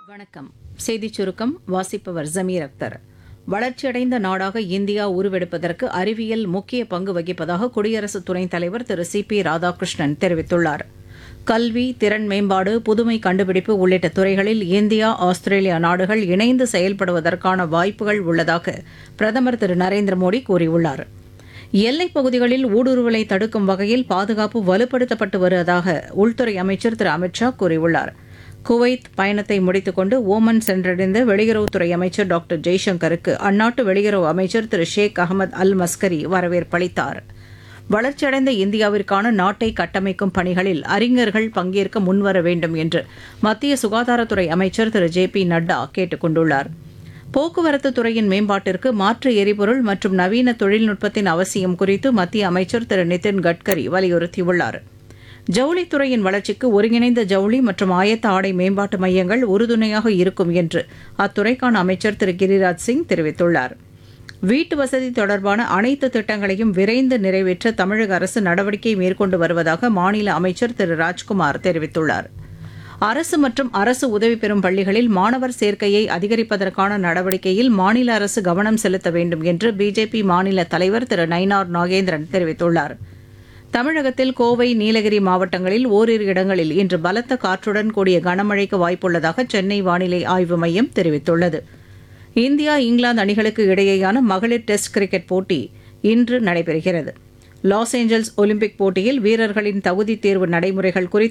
வணக்கம் செய்திச் சுருக்கம் வாசிப்பவர் ஜமீர் அக்தர் வளர்ச்சியடைந்த நாடாக இந்தியா உருவெடுப்பதற்கு அறிவியல் முக்கிய பங்கு வகிப்பதாக குடியரசு துணைத் தலைவர் திரு சி பி ராதாகிருஷ்ணன் தெரிவித்துள்ளார் கல்வி திறன் மேம்பாடு புதுமை கண்டுபிடிப்பு உள்ளிட்ட துறைகளில் இந்தியா ஆஸ்திரேலியா நாடுகள் இணைந்து செயல்படுவதற்கான வாய்ப்புகள் உள்ளதாக பிரதமர் திரு நரேந்திர மோடி கூறியுள்ளார் எல்லைப் பகுதிகளில் ஊடுருவலை தடுக்கும் வகையில் பாதுகாப்பு வலுப்படுத்தப்பட்டு வருவதாக உள்துறை அமைச்சர் திரு அமித்ஷா கூறியுள்ளார் குவைத் பயணத்தை முடித்துக்கொண்டு ஓமன் சென்றடைந்த வெளியுறவுத்துறை அமைச்சர் டாக்டர் ஜெய்சங்கருக்கு அந்நாட்டு வெளியுறவு அமைச்சர் திரு ஷேக் அகமது அல் மஸ்கரி வரவேற்பளித்தார் வளர்ச்சியடைந்த இந்தியாவிற்கான நாட்டை கட்டமைக்கும் பணிகளில் அறிஞர்கள் பங்கேற்க முன்வர வேண்டும் என்று மத்திய சுகாதாரத்துறை அமைச்சர் திரு ஜே பி நட்டா கேட்டுக் கொண்டுள்ளார் போக்குவரத்து துறையின் மேம்பாட்டிற்கு மாற்று எரிபொருள் மற்றும் நவீன தொழில்நுட்பத்தின் அவசியம் குறித்து மத்திய அமைச்சர் திரு நிதின் கட்கரி வலியுறுத்தியுள்ளார் ஜவுளித்துறையின் வளர்ச்சிக்கு ஒருங்கிணைந்த ஜவுளி மற்றும் ஆயத்த ஆடை மேம்பாட்டு மையங்கள் உறுதுணையாக இருக்கும் என்று அத்துறைக்கான அமைச்சர் திரு கிரிராஜ் சிங் தெரிவித்துள்ளார் வீட்டு வசதி தொடர்பான அனைத்து திட்டங்களையும் விரைந்து நிறைவேற்ற தமிழக அரசு நடவடிக்கை மேற்கொண்டு வருவதாக மாநில அமைச்சர் திரு ராஜ்குமார் தெரிவித்துள்ளார் அரசு மற்றும் அரசு உதவி பெறும் பள்ளிகளில் மாணவர் சேர்க்கையை அதிகரிப்பதற்கான நடவடிக்கையில் மாநில அரசு கவனம் செலுத்த வேண்டும் என்று பிஜேபி மாநில தலைவர் திரு நயினார் நாகேந்திரன் தெரிவித்துள்ளார் தமிழகத்தில் கோவை நீலகிரி மாவட்டங்களில் ஓரிரு இடங்களில் இன்று பலத்த காற்றுடன் கூடிய கனமழைக்கு வாய்ப்புள்ளதாக சென்னை வானிலை ஆய்வு மையம் தெரிவித்துள்ளது இந்தியா இங்கிலாந்து அணிகளுக்கு இடையேயான மகளிர் டெஸ்ட் கிரிக்கெட் போட்டி இன்று நடைபெறுகிறது லாஸ் ஏஞ்சல்ஸ் ஒலிம்பிக் போட்டியில் வீரர்களின் தகுதித் தேர்வு நடைமுறைகள் குறித்து